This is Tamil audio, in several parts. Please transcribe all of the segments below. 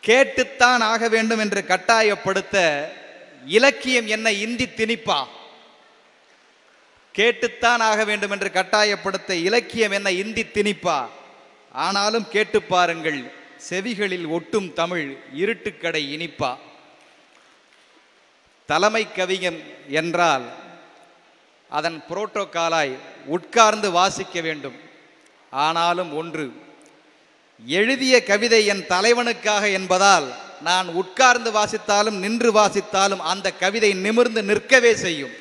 கேட்டுத்தான் ஆக வேண்டும் என்று கட்டாயப்படுத்த இலக்கியம் என்ன இந்தி திணிப்பா கேட்டுத்தான் ஆக வேண்டும் என்று கட்டாயப்படுத்த இலக்கியம் என்ன இந்தி திணிப்பா ஆனாலும் கேட்டு பாருங்கள் செவிகளில் ஒட்டும் தமிழ் இருட்டுக்கடை இனிப்பா தலைமை கவிஞன் என்றால் அதன் புரோட்டோகாலாய் உட்கார்ந்து வாசிக்க வேண்டும் ஆனாலும் ஒன்று எழுதிய கவிதை என் தலைவனுக்காக என்பதால் நான் உட்கார்ந்து வாசித்தாலும் நின்று வாசித்தாலும் அந்த கவிதை நிமிர்ந்து நிற்கவே செய்யும்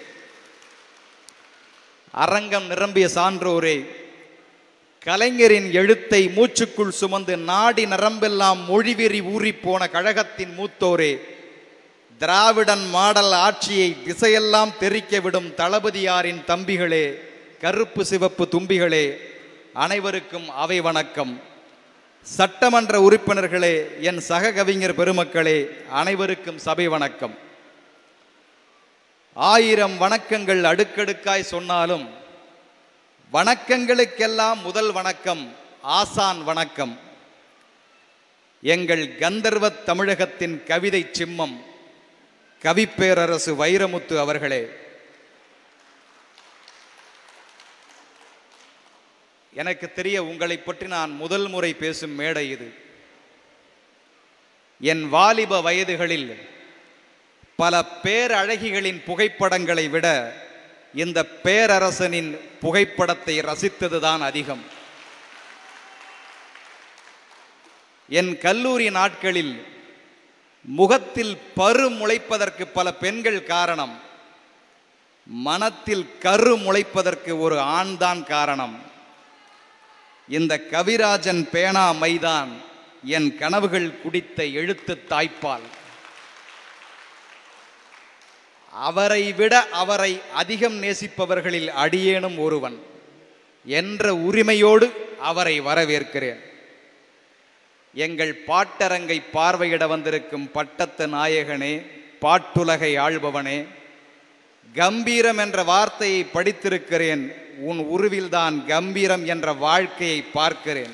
அரங்கம் நிரம்பிய சான்றோரே கலைஞரின் எழுத்தை மூச்சுக்குள் சுமந்து நாடி நரம்பெல்லாம் மொழிவெறி ஊறிப் போன கழகத்தின் மூத்தோரே திராவிடன் மாடல் ஆட்சியை திசையெல்லாம் தெறிக்க விடும் தளபதியாரின் தம்பிகளே கருப்பு சிவப்பு தும்பிகளே அனைவருக்கும் அவை வணக்கம் சட்டமன்ற உறுப்பினர்களே என் சக கவிஞர் பெருமக்களே அனைவருக்கும் சபை வணக்கம் ஆயிரம் வணக்கங்கள் அடுக்கடுக்காய் சொன்னாலும் வணக்கங்களுக்கெல்லாம் முதல் வணக்கம் ஆசான் வணக்கம் எங்கள் கந்தர்வ தமிழகத்தின் கவிதை சிம்மம் கவிப்பேரரசு வைரமுத்து அவர்களே எனக்கு தெரிய உங்களை பற்றி நான் முதல் முறை பேசும் மேடை இது என் வாலிப வயதுகளில் பல பேரழகிகளின் புகைப்படங்களை விட இந்த பேரரசனின் புகைப்படத்தை ரசித்ததுதான் அதிகம் என் கல்லூரி நாட்களில் முகத்தில் பரு முளைப்பதற்கு பல பெண்கள் காரணம் மனத்தில் கரு முளைப்பதற்கு ஒரு ஆண்தான் காரணம் இந்த கவிராஜன் பேனா மைதான் என் கனவுகள் குடித்த எழுத்து தாய்ப்பால் அவரை விட அவரை அதிகம் நேசிப்பவர்களில் அடியேனும் ஒருவன் என்ற உரிமையோடு அவரை வரவேற்கிறேன் எங்கள் பாட்டரங்கை பார்வையிட வந்திருக்கும் பட்டத்து நாயகனே பாட்டுலகை ஆள்பவனே கம்பீரம் என்ற வார்த்தையை படித்திருக்கிறேன் உன் உருவில்தான் கம்பீரம் என்ற வாழ்க்கையை பார்க்கிறேன்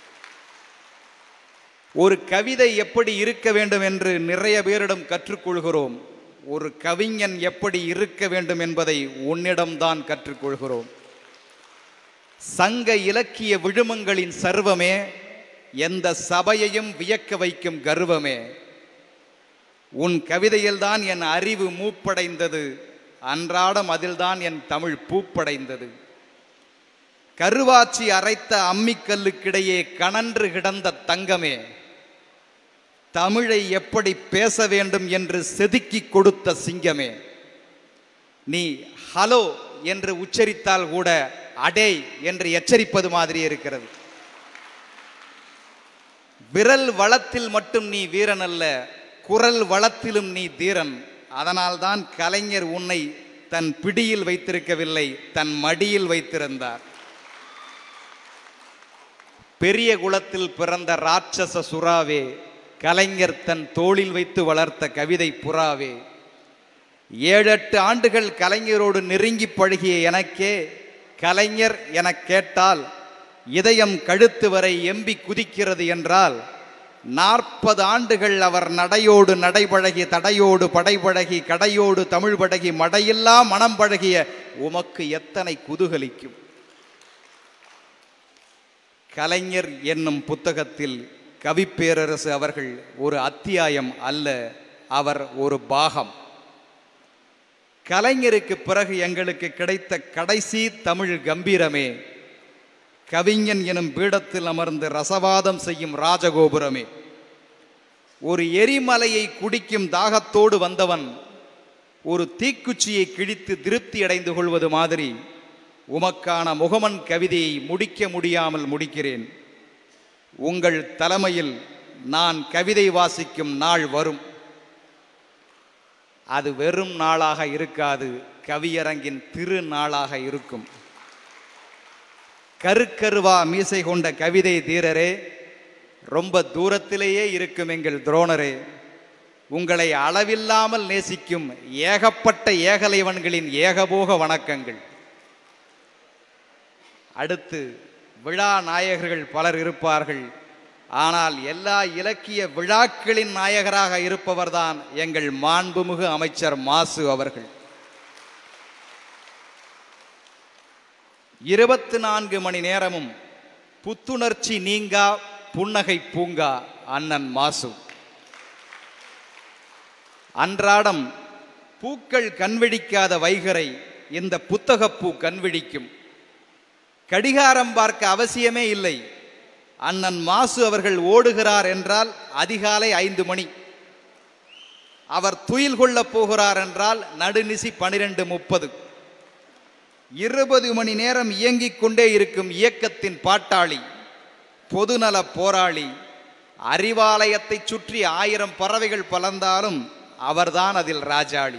ஒரு கவிதை எப்படி இருக்க வேண்டும் என்று நிறைய பேரிடம் கற்றுக்கொள்கிறோம் ஒரு கவிஞன் எப்படி இருக்க வேண்டும் என்பதை உன்னிடம்தான் கற்றுக்கொள்கிறோம் சங்க இலக்கிய விழுமங்களின் சர்வமே எந்த சபையையும் வியக்க வைக்கும் கர்வமே உன் கவிதையில்தான் என் அறிவு மூப்படைந்தது அன்றாடம் அதில்தான் என் தமிழ் பூப்படைந்தது கருவாச்சி அரைத்த அம்மிக்கல்லுக்கிடையே கனன்று கிடந்த தங்கமே தமிழை எப்படி பேச வேண்டும் என்று செதுக்கி கொடுத்த சிங்கமே நீ ஹலோ என்று உச்சரித்தால் கூட அடே என்று எச்சரிப்பது மாதிரி இருக்கிறது விரல் வளத்தில் மட்டும் நீ வீரன் அல்ல குரல் வளத்திலும் நீ தீரன் அதனால்தான் கலைஞர் உன்னை தன் பிடியில் வைத்திருக்கவில்லை தன் மடியில் வைத்திருந்தார் பெரிய குலத்தில் பிறந்த ராட்சச சுறாவே கலைஞர் தன் தோளில் வைத்து வளர்த்த கவிதை புறாவே ஏழெட்டு ஆண்டுகள் கலைஞரோடு நெருங்கி பழகிய எனக்கே கலைஞர் எனக் கேட்டால் இதயம் கழுத்து வரை எம்பி குதிக்கிறது என்றால் நாற்பது ஆண்டுகள் அவர் நடையோடு நடைபழகி தடையோடு படைபழகி கடையோடு தமிழ் பழகி மடையில்லா மனம் பழகிய உமக்கு எத்தனை குதூகலிக்கும் கலைஞர் என்னும் புத்தகத்தில் கவிப்பேரரசு அவர்கள் ஒரு அத்தியாயம் அல்ல அவர் ஒரு பாகம் கலைஞருக்கு பிறகு எங்களுக்கு கிடைத்த கடைசி தமிழ் கம்பீரமே கவிஞன் எனும் பீடத்தில் அமர்ந்து ரசவாதம் செய்யும் ராஜகோபுரமே ஒரு எரிமலையை குடிக்கும் தாகத்தோடு வந்தவன் ஒரு தீக்குச்சியை கிழித்து திருப்தி அடைந்து கொள்வது மாதிரி உமக்கான முகமன் கவிதையை முடிக்க முடியாமல் முடிக்கிறேன் உங்கள் தலைமையில் நான் கவிதை வாசிக்கும் நாள் வரும் அது வெறும் நாளாக இருக்காது கவியரங்கின் திருநாளாக இருக்கும் கருக்கருவா மீசை கொண்ட கவிதை தீரரே ரொம்ப தூரத்திலேயே இருக்கும் எங்கள் துரோணரே உங்களை அளவில்லாமல் நேசிக்கும் ஏகப்பட்ட ஏகலைவன்களின் ஏகபோக வணக்கங்கள் அடுத்து விழா நாயகர்கள் பலர் இருப்பார்கள் ஆனால் எல்லா இலக்கிய விழாக்களின் நாயகராக இருப்பவர்தான் எங்கள் மாண்புமிகு அமைச்சர் மாசு அவர்கள் இருபத்தி நான்கு மணி நேரமும் புத்துணர்ச்சி நீங்கா புன்னகை பூங்கா அண்ணன் மாசு அன்றாடம் பூக்கள் கண்விழிக்காத வைகரை இந்த புத்தகப்பூ கண்விழிக்கும் கடிகாரம் பார்க்க அவசியமே இல்லை அண்ணன் மாசு அவர்கள் ஓடுகிறார் என்றால் அதிகாலை ஐந்து மணி அவர் துயில் கொள்ளப் போகிறார் என்றால் நடுநிசி பனிரெண்டு முப்பது இருபது மணி நேரம் இயங்கிக் கொண்டே இருக்கும் இயக்கத்தின் பாட்டாளி பொதுநல போராளி அறிவாலயத்தை சுற்றி ஆயிரம் பறவைகள் பலர்ந்தாலும் அவர்தான் அதில் ராஜாளி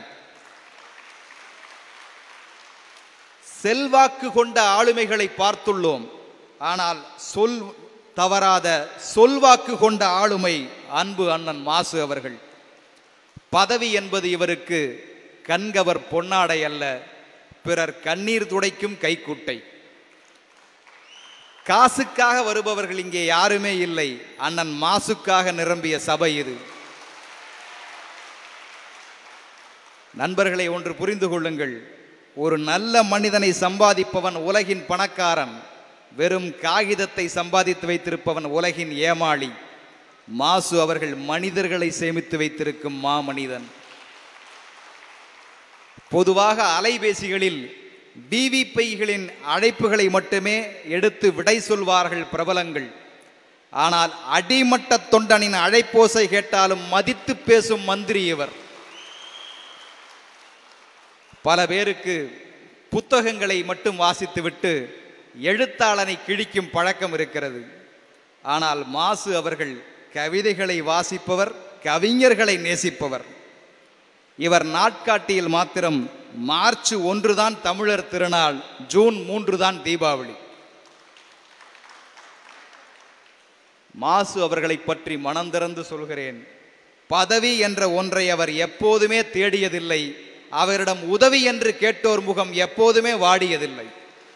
செல்வாக்கு கொண்ட ஆளுமைகளை பார்த்துள்ளோம் ஆனால் சொல் தவறாத சொல்வாக்கு கொண்ட ஆளுமை அன்பு அண்ணன் மாசு அவர்கள் பதவி என்பது இவருக்கு கண்கவர் பொன்னாடை அல்ல பிறர் கண்ணீர் துடைக்கும் கைக்குட்டை காசுக்காக வருபவர்கள் இங்கே யாருமே இல்லை அண்ணன் மாசுக்காக நிரம்பிய சபை இது நண்பர்களை ஒன்று புரிந்து கொள்ளுங்கள் ஒரு நல்ல மனிதனை சம்பாதிப்பவன் உலகின் பணக்காரன் வெறும் காகிதத்தை சம்பாதித்து வைத்திருப்பவன் உலகின் ஏமாளி மாசு அவர்கள் மனிதர்களை சேமித்து வைத்திருக்கும் மாமனிதன் பொதுவாக அலைபேசிகளில் டிவி பைகளின் அழைப்புகளை மட்டுமே எடுத்து விடை சொல்வார்கள் பிரபலங்கள் ஆனால் அடிமட்ட தொண்டனின் அழைப்போசை கேட்டாலும் மதித்து பேசும் மந்திரி இவர் பல பேருக்கு புத்தகங்களை மட்டும் வாசித்துவிட்டு எழுத்தாளனை கிழிக்கும் பழக்கம் இருக்கிறது ஆனால் மாசு அவர்கள் கவிதைகளை வாசிப்பவர் கவிஞர்களை நேசிப்பவர் இவர் நாட்காட்டியில் மாத்திரம் மார்ச் ஒன்றுதான் தமிழர் திருநாள் ஜூன் மூன்று தான் தீபாவளி மாசு அவர்களை பற்றி மனம் திறந்து சொல்கிறேன் பதவி என்ற ஒன்றை அவர் எப்போதுமே தேடியதில்லை அவரிடம் உதவி என்று கேட்டோர் முகம் எப்போதுமே வாடியதில்லை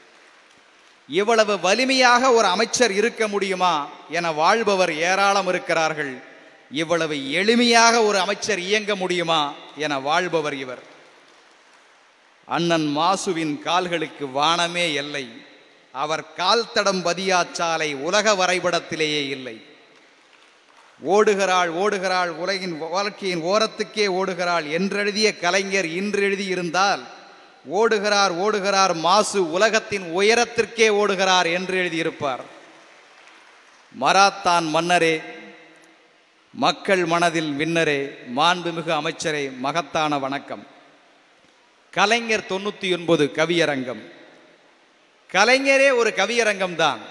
இவ்வளவு வலிமையாக ஒரு அமைச்சர் இருக்க முடியுமா என வாழ்பவர் ஏராளம் இருக்கிறார்கள் இவ்வளவு எளிமையாக ஒரு அமைச்சர் இயங்க முடியுமா என வாழ்பவர் இவர் அண்ணன் மாசுவின் கால்களுக்கு வானமே எல்லை அவர் கால் தடம் பதியாச்சாலை உலக வரைபடத்திலேயே இல்லை ஓடுகிறாள் ஓடுகிறாள் உலகின் வாழ்க்கையின் ஓரத்துக்கே ஓடுகிறாள் என்றெழுதிய கலைஞர் இன்று எழுதியிருந்தால் ஓடுகிறார் ஓடுகிறார் மாசு உலகத்தின் உயரத்திற்கே ஓடுகிறார் என்று எழுதியிருப்பார் மராத்தான் மன்னரே மக்கள் மனதில் விண்ணரே மாண்புமிகு அமைச்சரே மகத்தான வணக்கம் கலைஞர் தொண்ணூத்தி ஒன்பது கவியரங்கம் கலைஞரே ஒரு கவியரங்கம் தான்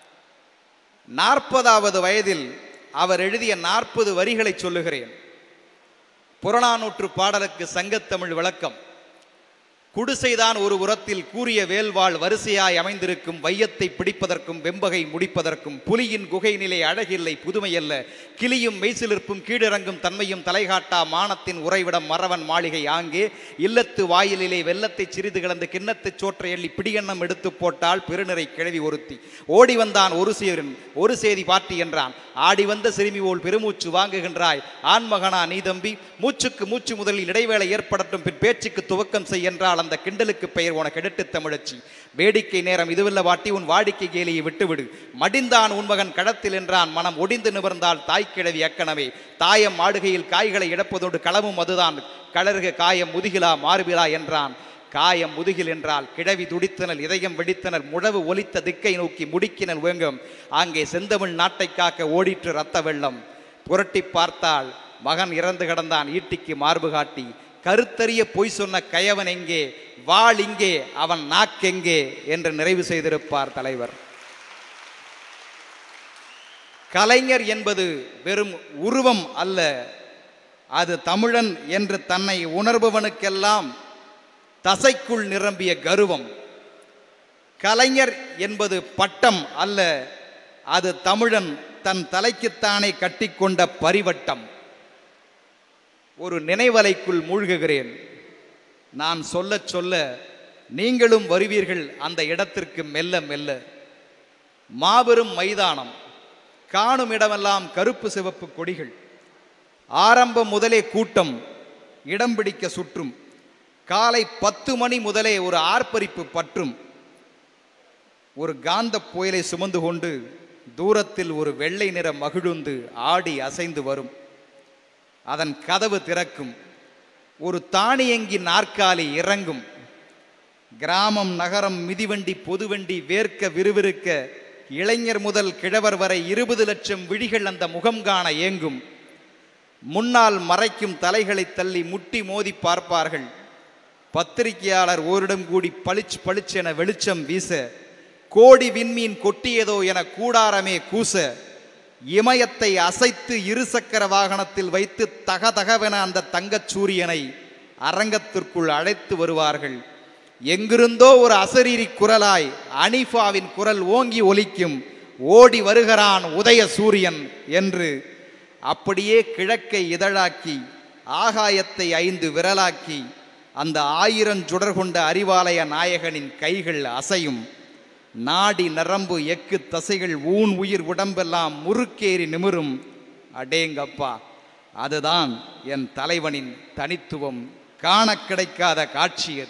நாற்பதாவது வயதில் அவர் எழுதிய நாற்பது வரிகளை சொல்லுகிறேன் புறநானூற்று பாடலுக்கு சங்கத்தமிழ் விளக்கம் குடிசைதான் ஒரு உரத்தில் கூறிய வேல்வாள் வரிசையாய் அமைந்திருக்கும் வையத்தை பிடிப்பதற்கும் வெம்பகை முடிப்பதற்கும் புலியின் குகை நிலை அழகில்லை புதுமையல்ல கிளியும் மெய்சிலிருப்பும் கீழிறங்கும் தன்மையும் தலைகாட்டா மானத்தின் உறைவிடம் மறவன் மாளிகை ஆங்கே இல்லத்து வாயிலிலே வெள்ளத்தை சிறிது கிடந்து கிண்ணத்துச் சோற்றை எள்ளி பிடியெண்ணம் எடுத்து போட்டால் பெருநிறை கிழவி ஒருத்தி ஓடி வந்தான் ஒரு சீரன் ஒரு சேதி பாட்டி என்றான் ஆடி வந்த சிறுமி போல் பெருமூச்சு வாங்குகின்றாய் ஆண்மகனா நீ தம்பி மூச்சுக்கு மூச்சு முதலில் இடைவேளை ஏற்படட்டும் பின் பேச்சுக்கு துவக்கம் செய் என்றால் அந்த கிண்டலுக்கு பெயர் உனக்கு எடுட்டு தமிழச்சி வேடிக்கை நேரம் இதுவல்ல வாட்டி உன் வாடிக்கை கேலியை விட்டுவிடு மடிந்தான் உன்மகன் கடத்தில் என்றான் மனம் ஒடிந்து நிமிர்ந்தால் தாய்க்கிழவி அக்கணவே தாயம் ஆடுகையில் காய்களை இடப்பதோடு களவும் அதுதான் கலருக காயம் முதுகிலா மாறுபிலா என்றான் காயம் முதுகில் என்றால் கிழவி துடித்தனல் இதயம் வெடித்தனர் முழவு ஒலித்த திக்கை நோக்கி முடுக்கினல் வேங்கும் அங்கே செந்தமிழ் நாட்டை காக்க ஓடிற்று ரத்த வெள்ளம் புரட்டி பார்த்தால் மகன் இறந்து கிடந்தான் ஈட்டிக்கு மார்பு காட்டி கருத்தறிய பொய் சொன்ன கயவன் எங்கே வாள் இங்கே அவன் நாக்கெங்கே என்று நிறைவு செய்திருப்பார் தலைவர் கலைஞர் என்பது வெறும் உருவம் அல்ல அது தமிழன் என்று தன்னை உணர்பவனுக்கெல்லாம் தசைக்குள் நிரம்பிய கருவம் கலைஞர் என்பது பட்டம் அல்ல அது தமிழன் தன் தலைக்குத்தானே கட்டிக்கொண்ட பரிவட்டம் ஒரு நினைவலைக்குள் மூழ்குகிறேன் நான் சொல்லச் சொல்ல நீங்களும் வருவீர்கள் அந்த இடத்திற்கு மெல்ல மெல்ல மாபெரும் மைதானம் காணும் இடமெல்லாம் கருப்பு சிவப்பு கொடிகள் ஆரம்பம் முதலே கூட்டம் இடம் பிடிக்க சுற்றும் காலை பத்து மணி முதலே ஒரு ஆர்ப்பரிப்பு பற்றும் ஒரு காந்த புயலை சுமந்து கொண்டு தூரத்தில் ஒரு வெள்ளை நிற மகிழுந்து ஆடி அசைந்து வரும் அதன் கதவு திறக்கும் ஒரு தானியங்கி நாற்காலி இறங்கும் கிராமம் நகரம் மிதிவண்டி பொதுவண்டி வேர்க்க விறுவிறுக்க இளைஞர் முதல் கிழவர் வரை இருபது லட்சம் விழிகள் அந்த முகம் காண ஏங்கும் முன்னால் மறைக்கும் தலைகளை தள்ளி முட்டி மோதி பார்ப்பார்கள் பத்திரிகையாளர் ஓரிடம் கூடி பளிச் பளிச்சென வெளிச்சம் வீச கோடி விண்மீன் கொட்டியதோ என கூடாரமே கூச இமயத்தை அசைத்து இருசக்கர வாகனத்தில் வைத்து தகதகவென அந்த தங்கச் சூரியனை அரங்கத்திற்குள் அழைத்து வருவார்கள் எங்கிருந்தோ ஒரு அசரீரி குரலாய் அனிஃபாவின் குரல் ஓங்கி ஒலிக்கும் ஓடி வருகிறான் உதய சூரியன் என்று அப்படியே கிழக்கை இதழாக்கி ஆகாயத்தை ஐந்து விரலாக்கி அந்த ஆயிரம் சுடர் கொண்ட அறிவாலய நாயகனின் கைகள் அசையும் நாடி நரம்பு எக்கு தசைகள் ஊன் உயிர் உடம்பெல்லாம் முறுக்கேறி நிமிரும் அடேங்கப்பா அதுதான் என் தலைவனின் தனித்துவம் காண கிடைக்காத காட்சி அது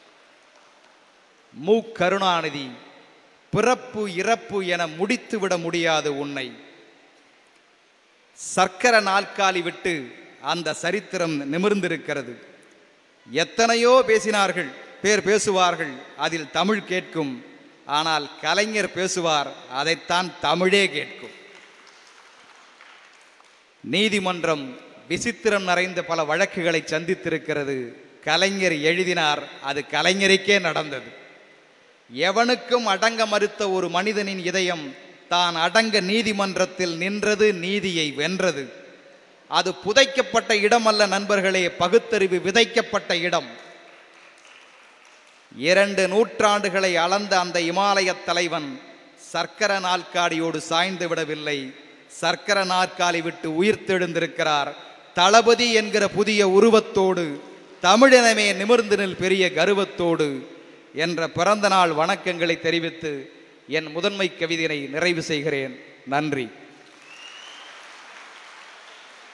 மு கருணாநிதி பிறப்பு இறப்பு என முடித்துவிட முடியாது உன்னை சர்க்கர நாற்காலி விட்டு அந்த சரித்திரம் நிமிர்ந்திருக்கிறது எத்தனையோ பேசினார்கள் பேர் பேசுவார்கள் அதில் தமிழ் கேட்கும் ஆனால் கலைஞர் பேசுவார் அதைத்தான் தமிழே கேட்கும் நீதிமன்றம் விசித்திரம் நிறைந்த பல வழக்குகளை சந்தித்திருக்கிறது கலைஞர் எழுதினார் அது கலைஞருக்கே நடந்தது எவனுக்கும் அடங்க மறுத்த ஒரு மனிதனின் இதயம் தான் அடங்க நீதிமன்றத்தில் நின்றது நீதியை வென்றது அது புதைக்கப்பட்ட இடம் அல்ல நண்பர்களே பகுத்தறிவு விதைக்கப்பட்ட இடம் இரண்டு நூற்றாண்டுகளை அளந்த அந்த இமாலய தலைவன் சர்க்கர நாற்காலியோடு சாய்ந்து விடவில்லை சர்க்கர நாற்காலி விட்டு உயிர்த்தெழுந்திருக்கிறார் தளபதி என்கிற புதிய உருவத்தோடு தமிழினமே நிமிர்ந்து நில் பெரிய கருவத்தோடு என்ற பிறந்த நாள் வணக்கங்களை தெரிவித்து என் முதன்மை கவிதையை நிறைவு செய்கிறேன் நன்றி